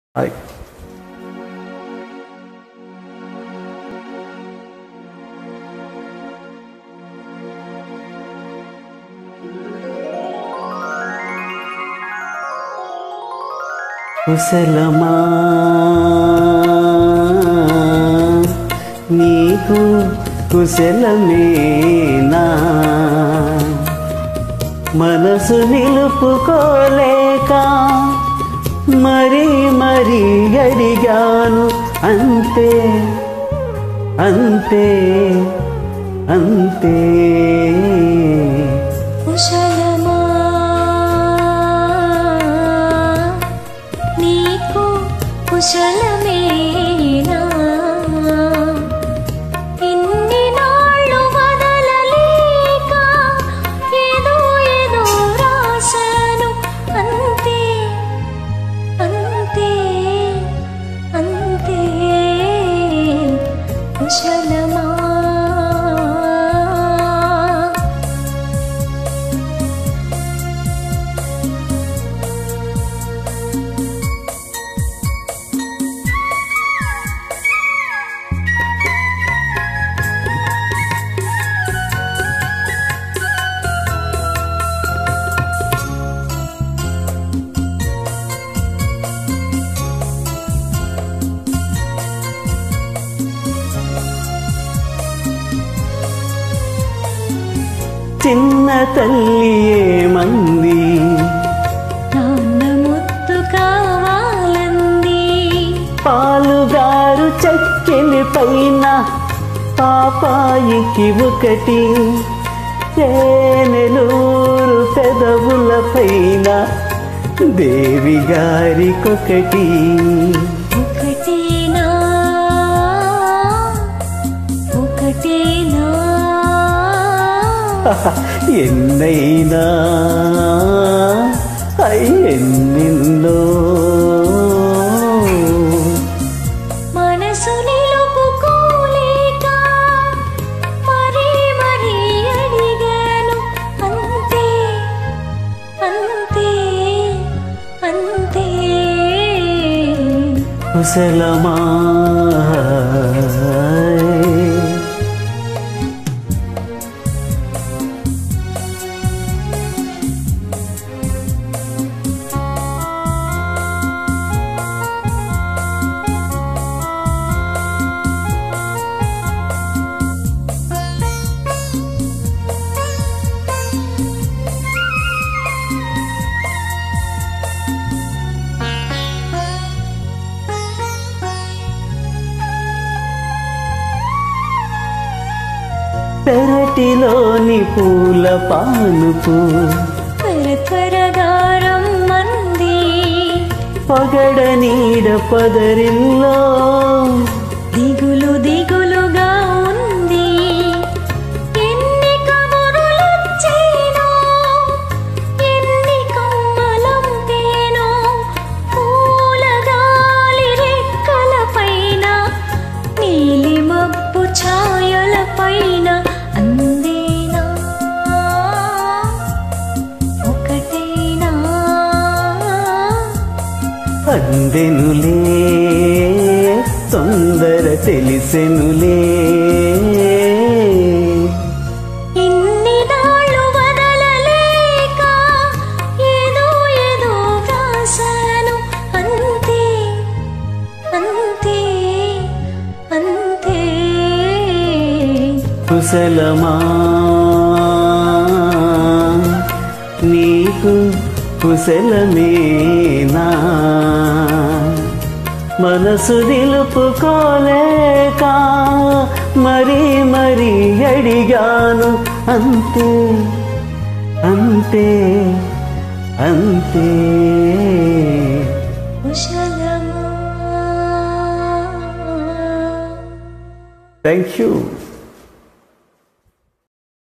hi కుశలమా నీకు కుశలమేనా మనసు నిలుపుకోలేక మరీ మరీ అడిగాను అంతే అంతే అంతే కుశలమా నీకు కుశలమేనా ఇన్ని నాళ్ళు వదలలేక ఏదో ఏదో రాశాను అంతే అంతే అంతే కుశలమా చిన్న తల్లి ఏమంది నాన్న ముత్తు కావాలంది పాలుగారు చక్కెలి పైన పాపాయికి ఒకటి తేనెలూరు పెదవుల పైన దేవి గారికొకటి ఒకటేనా ఒకటేనా ఎన్నైనా అయ్యెన్నెన్నో మనసు నిలుపుకోలేక మరీ మరీ అడిగాను అంతే అంతే అంతే కుశలమా పెరటిలోని పూల పానుపు త్వర త్వరగా రమ్మంది పగడ నీడ పదరిల్లో దిగులు దిగులుగా ఉంది ఎన్ని కబురులొచ్చేనో ఎన్ని కమ్మలంపేనో పూల గాలి రెక్కల పైన నీలి మబ్బు ఛాయల పైన అందేనా ఒకటేనా అందెనులే తొందర తెలిసెనులే ఇన్ని నాళ్ళు వదలలేక ఏదో ఏదో వ్రాసాను అంతే అంతే అంతే కుశలమా నీకు కుశలమేనా మనసు నిలుపుకోలేక మరీ మరీ అడిగాను అంతే అంతే అంతే కుశలమా థ్యాంక్ యూ